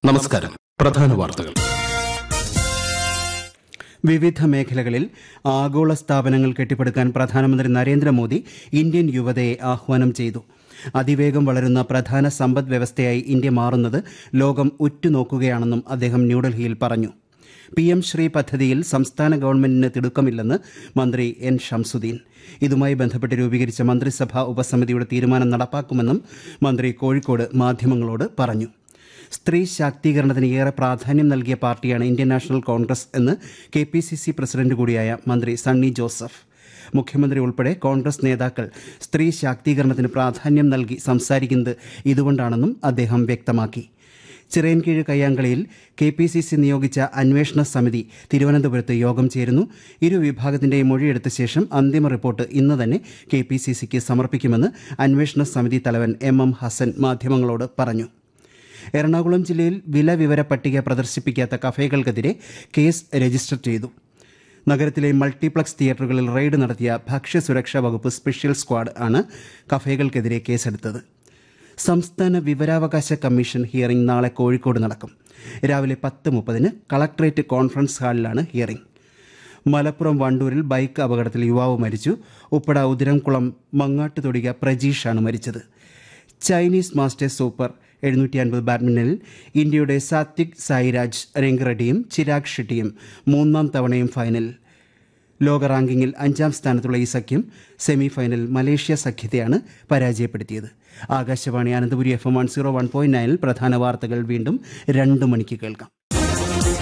നമസ്കാരം പ്രധാന വാർത്തകൾ വിവിധ മേഖലകളിൽ ആഗോള സ്ഥാപനങ്ങൾ കെട്ടിപ്പടുക്കാൻ പ്രധാനമന്ത്രി നരേന്ദ്രമോദി ഇന്ത്യൻ യുവതയെ ആഹ്വാനം ചെയ്തു അതിവേഗം വളരുന്ന പ്രധാന സമ്പദ് വ്യവസ്ഥയായി ഇന്ത്യ മാറുന്നത് ലോകം ഉറ്റുനോക്കുകയാണെന്നും അദ്ദേഹം ന്യൂഡൽഹിയിൽ പറഞ്ഞു പി എം ശ്രീ പദ്ധതിയിൽ സംസ്ഥാന ഗവൺമെന്റിന് തിടുക്കമില്ലെന്ന് മന്ത്രി എൻ ഷംസുദ്ദീൻ ഇതുമായി ബന്ധപ്പെട്ട് രൂപീകരിച്ച മന്ത്രിസഭാ ഉപസമിതിയുടെ തീരുമാനം നടപ്പാക്കുമെന്നും മന്ത്രി കോഴിക്കോട് മാധ്യമങ്ങളോട് പറഞ്ഞു സ്ത്രീ ശാക്തീകരണത്തിന് ഏറെ പ്രാധാന്യം നൽകിയ പാർട്ടിയാണ് ഇന്ത്യൻ നാഷണൽ കോൺഗ്രസ് എന്ന് K P C C president കൂടിയായ മന്ത്രി സണ്ണി ജോസഫ് മുഖ്യമന്ത്രി ഉൾപ്പെടെ കോൺഗ്രസ് നേതാക്കൾ സ്ത്രീ ശാക്തീകരണത്തിന് പ്രാധാന്യം നൽകി സംസാരിക്കുന്നത് ഇതുകൊണ്ടാണെന്നും അദ്ദേഹം വ്യക്തമാക്കി ചിറയൻകീഴ് കയ്യാങ്കളിയിൽ കെ പി സി സി നിയോഗിച്ച അന്വേഷണ സമിതി തിരുവനന്തപുരത്ത് യോഗം ചേരുന്നു ഇരു വിഭാഗത്തിന്റെയും മൊഴിയെടുത്ത ശേഷം അന്തിമ റിപ്പോർട്ട് ഇന്ന് തന്നെ കെ പി സി സിക്ക് സമർപ്പിക്കുമെന്ന് അന്വേഷണ സമിതി തലവൻ എം എം ഹസൻ മാധ്യമങ്ങളോട് പറഞ്ഞു എറണാകുളം ജില്ലയിൽ വില വിവര പട്ടിക പ്രദർശിപ്പിക്കാത്ത കഫേകൾക്കെതിരെ കേസ് രജിസ്റ്റർ ചെയ്തു നഗരത്തിലെ മൾട്ടിപ്ലക്സ് തിയേറ്ററുകളിൽ റെയ്ഡ് നടത്തിയ ഭക്ഷ്യസുരക്ഷാ വകുപ്പ് സ്പെഷ്യൽ സ്ക്വാഡ് ആണ് കഫേകൾക്കെതിരെ കേസെടുത്തത് സംസ്ഥാന വിവരാവകാശ കമ്മീഷൻ ഹിയറിംഗ് നാളെ കോഴിക്കോട് നടക്കും രാവിലെ പത്ത് മുപ്പതിന് കളക്ടറേറ്റ് കോൺഫറൻസ് ഹാളിലാണ് ഹിയറിംഗ് മലപ്പുറം വണ്ടൂരിൽ ബൈക്ക് അപകടത്തിൽ യുവാവ് മരിച്ചു ഉപ്പട ഉദിരംകുളം മങ്ങാട്ടുതൊടിക പ്രജീഷാണ് മരിച്ചത് ചൈനീസ് മാസ്റ്റേഴ്സ് സൂപ്പർ എഴുന്നൂറ്റി അൻപത് ബാഡ്മിന്റണിൽ ഇന്ത്യയുടെ സാത്വിക് സായിരാജ് രംഗറെഡ്ഡിയും ചിരാഗ് ഷെട്ടിയും മൂന്നാം തവണയും ഫൈനലിൽ ലോക റാങ്കിങ്ങിൽ അഞ്ചാം സ്ഥാനത്തുള്ള ഈ സഖ്യം സെമി ഫൈനൽ മലേഷ്യ സഖ്യത്തെയാണ് പരാജയപ്പെടുത്തിയത് Akashvani Ananthapuri F M one zero one point നയനിൽ പ്രധാന വാർത്തകൾ വീണ്ടും രണ്ട് മണിക്ക് കേൾക്കാം